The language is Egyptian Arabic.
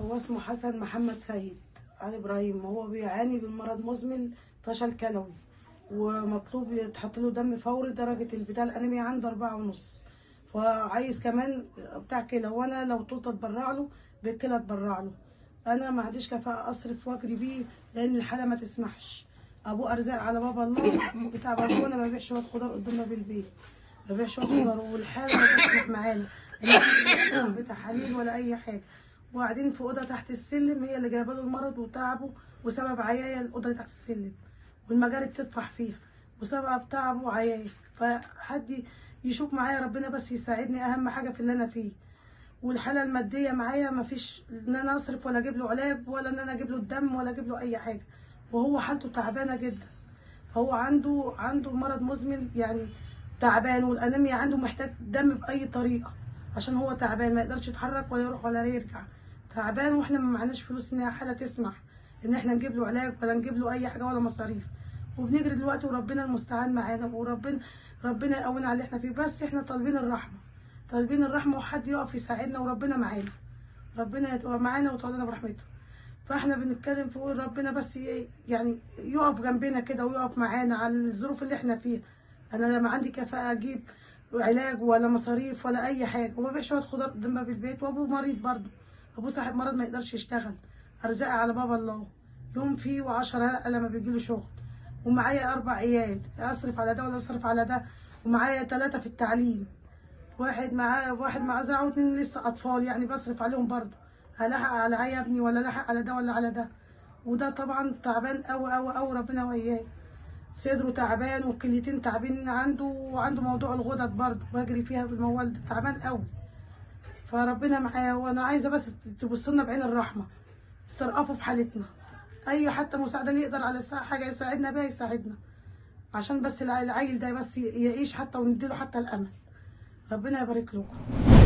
هو اسمه حسن محمد سيد علي ابراهيم هو بيعاني من مرض مزمن فشل كلوي ومطلوب يتحط له دم فوري درجة البتاع الأنيميا عنده أربعة ونص فعايز كمان بتاع كلى وأنا لو طولت أتبرع له بالكلى أتبرع له أنا ما عنديش كفاءة أصرف وأجري بيه لأن الحالة ما تسمحش أبوه أرزاق على بابا الله بتاع بابا أنا ببيع شوية خضار قدامنا بالبيت ببيع شوية خضار والحالة ما تسمح معانا لا في تحاليل ولا أي حاجة وقاعدين في أوضة تحت السلم هي اللي جايبه له المرض وتعبه وسبب عيايا الأوضة اللي تحت السلم والمجاري بتطفح فيها وسبب تعبه وعيايا فحد يشوف معايا ربنا بس يساعدني أهم حاجة في اللي أنا فيه والحالة المادية معايا مفيش إن أنا أصرف ولا أجيب له علاج ولا إن أنا أجيب له الدم ولا أجيب له أي حاجة وهو حالته تعبانة جدا هو عنده عنده مرض مزمن يعني تعبان والانيميا عنده محتاج دم باي طريقه عشان هو تعبان ما يقدرش يتحرك ولا يروح ولا يرجع تعبان واحنا ما معناش فلوس ان هي حاله تسمح ان احنا نجيب له علاج ولا نجيب له اي حاجه ولا مصاريف وبنجري دلوقتي وربنا المستعان معانا وربنا ربنا يقوينا على اللي احنا فيه بس احنا طالبين الرحمه طالبين الرحمه وحد يقف يساعدنا وربنا معانا ربنا يبقى معانا ويطولنا برحمته فاحنا بنتكلم في ربنا بس ي- يعني يقف جنبنا كده ويقف معانا على الظروف اللي احنا فيها انا لما عندي كفاءه اجيب علاج ولا مصاريف ولا اي حاجه وببيع شويه خضار قدامنا في البيت وابوه مريض برضه ابوه صاحب مرض ما يقدرش يشتغل ارزاق على بابا الله يوم فيه وعشرة لا لما بيجيله شغل ومعايا اربع عيال اصرف على ده ولا اصرف على ده ومعايا ثلاثه في التعليم واحد معاه واحد معاه زراعه واثنين لسه اطفال يعني بصرف عليهم برضه هلحق على عيا ابني ولا لحق على ده ولا على ده وده طبعا تعبان قوي قوي قوي ربنا وياه صدره تعبان والكليتين تعبانين عنده وعنده موضوع الغدد برضه بجري فيها في الموال ده تعبان قوي فربنا معاه وانا عايزه بس تبصوا لنا بعين الرحمه استرقفوا بحالتنا اي حتى مساعده اللي يقدر على سا- حاجه يساعدنا بيها يساعدنا عشان بس الع- العيل ده بس ي- يعيش حتى ونديله حتى الامل ربنا يبارك لكم